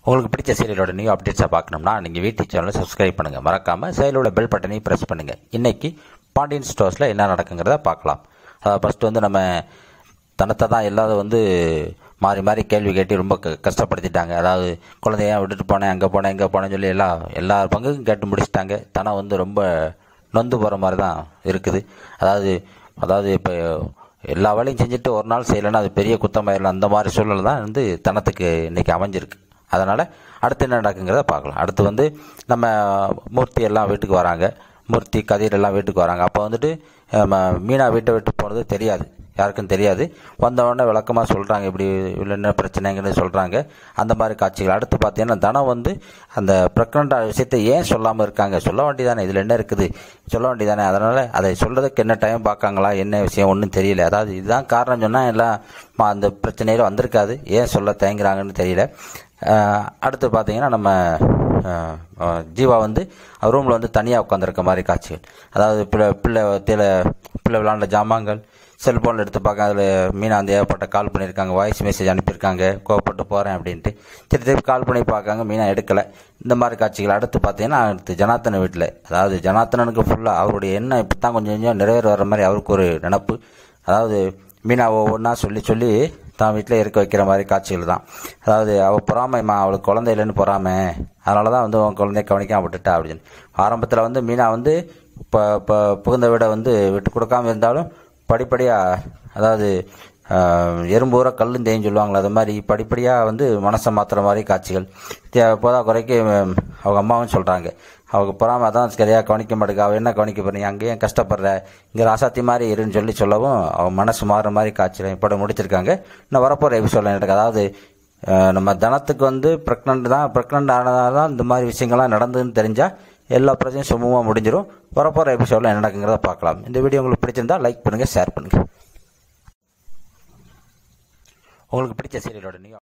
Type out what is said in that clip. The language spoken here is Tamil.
உங்களுக்கு பிடிச்ச சீரியலோட நியூ அப்டேட்ஸை பார்க்கணும்னா நீங்கள் வீட்டு சேனலை சப்ஸ்கிரைப் பண்ணுங்கள் மறக்காமல் சைடில் பெல் பட்டனையும் ப்ரெஸ் பண்ணுங்கள் இன்னைக்கு பாண்டியன் ஸ்டோர்ஸில் என்ன நடக்குங்கிறத பார்க்கலாம் அதாவது ஃபஸ்ட்டு வந்து நம்ம தனத்தை தான் எல்லாரும் வந்து மாறி மாறி கேள்வி கேட்டு ரொம்ப க- கஷ்டப்படுத்திட்டாங்க அதாவது குழந்தைய விட்டுட்டு போனேன் அங்கே போனேன் இங்கே போனேன்னு சொல்லி எல்லா எல்லா பங்குக்கும் கேட்டு முடிச்சிட்டாங்க தனம் வந்து ரொம்ப நொந்து போகிற மாதிரி தான் இருக்குது அதாவது அதாவது இப்போ எல்லா வேலையும் செஞ்சுட்டு ஒரு நாள் செய்யலைன்னா அது பெரிய குத்தமாயிடலாம் அந்த மாதிரி சூழ்நிலை தான் வந்து தனத்துக்கு இன்னைக்கு அமைஞ்சிருக்கு அதனால் அடுத்து என்ன நடக்குங்கிறத பார்க்கலாம் அடுத்து வந்து நம்ம மூர்த்தி எல்லாம் வீட்டுக்கு வராங்க மூர்த்தி கதிர் எல்லாம் வீட்டுக்கு வராங்க அப்போ வந்துட்டு நம்ம மீனா வீட்டை விட்டு போனது தெரியாது யாருக்கும் தெரியாது வந்த உடனே விளக்கமாக சொல்கிறாங்க இப்படி இவ்வளோ என்ன பிரச்சனைங்கன்னு சொல்கிறாங்க அந்த மாதிரி காட்சிகள் அடுத்து பார்த்தீங்கன்னா தனம் வந்து அந்த ப்ரெக்னெண்ட் விஷயத்தை ஏன் சொல்லாமல் இருக்காங்க சொல்ல வேண்டியதானே இதில் என்ன இருக்குது சொல்ல வேண்டியதானே அதனால் அதை சொல்கிறதுக்கு என்ன டைம் பார்க்காங்களா என்ன விஷயம் ஒன்றும் தெரியல அதாவது இதுதான் காரணம் சொன்னால் எல்லாம் ம- அந்த பிரச்சனையில் வந்திருக்காது ஏன் சொல்ல தயங்குறாங்கன்னு தெரியல அஹ் அடுத்து பார்த்தீங்கன்னா நம்ம அஹ், அஹ், ஜீவா வந்து ரூமில் வந்து தனியாக உட்காந்துருக்க மாதிரி காட்சிகள் அதாவது பிள்ளை பிள்ளை தேல பிள்ளை விளாண்ட ஜாமான்கள் செல்ஃபோனில் எடுத்து பார்க்க அதில் மீனா வந்து ஏகப்பட்ட கால் பண்ணியிருக்காங்க வாய்ஸ் மெசேஜ் அனுப்பியிருக்காங்க கோவப்பட்டு போகிறேன் அப்படின்ட்டு சரி திருப்பி கால் பண்ணி பார்க்காங்க மீனா எடுக்கலை இந்த மாதிரி காட்சிகள் அடுத்து பார்த்தீங்கன்னா அடுத்து ஜனார்த்தன வீட்டில் அதாவது ஜனார்த்தனனுக்கு ஃபுல்லாக அவருடைய எண்ணம் இப்போ தான் கொஞ்சம் கொஞ்சம் நிறைவேற வர மாதிரி அவருக்கு ஒரு நினப்பு அதாவது மீனா ஒவ்வொன்றா சொல்லி சொல்லி தான் வீட்டில் இருக்க வைக்கிற மாதிரி காட்சிகள் தான் அதாவது அவள் பொறாமைம்மா அவளுக்கு குழந்தை இல்லைன்னு பொறாமை அதனால தான் வந்து உன் குழந்தைய கவனிக்காம விட்டுட்டா அப்படின்னு ஆரம்பத்தில் வந்து மீனா வந்து இப்போ இப்போ புகுந்த வீடை வந்து விட்டு கொடுக்காம இருந்தாலும் படிப்படியாக அதாவது ஆஹ், எறும்பு ஊற கல்லும் தேயும் சொல்லுவாங்களே அது மாதிரி படிப்படியாக வந்து மனசை மாற்றுற மாதிரி காட்சிகள் போதா குறைக்கு உம், அவங்க அம்மாவும் சொல்கிறாங்க அவங்க பொறாம அதான் சரியாக கவனிக்க மாட்டேங்க அவள் என்ன கவனிக்க போறீங்க அங்கேயே கஷ்டப்படுற இங்கே ராசாத்தி மாதிரி இருன்னு சொல்லி சொல்லவும் அவன் மனசு மாறுற மாதிரி காட்சியில் இப்போ முடிச்சிருக்காங்க இன்னும் வரப்போகிற எபிசோடில் எனக்கு அதாவது அஹ், நம்ம தனத்துக்கு வந்து ப்ரெக்னென்ட் தான் ப்ரெக்னென்ட் ஆனதால தான் இந்த மாதிரி விஷயங்கள்லாம் நடந்ததுன்னு தெரிஞ்சால் எல்லா பிரச்சனையும் சுமூகமாக முடிஞ்சிடும் வரப்போகிற எபிசோடில் என்ன நடக்குங்கிறத பார்க்கலாம் இந்த வீடியோ உங்களுக்கு பிடிச்சிருந்தா லைக் பண்ணுங்கள் ஷேர் பண்ணுங்கள் உங்களுக்கு பிடிச்ச சீரியலோட நியூ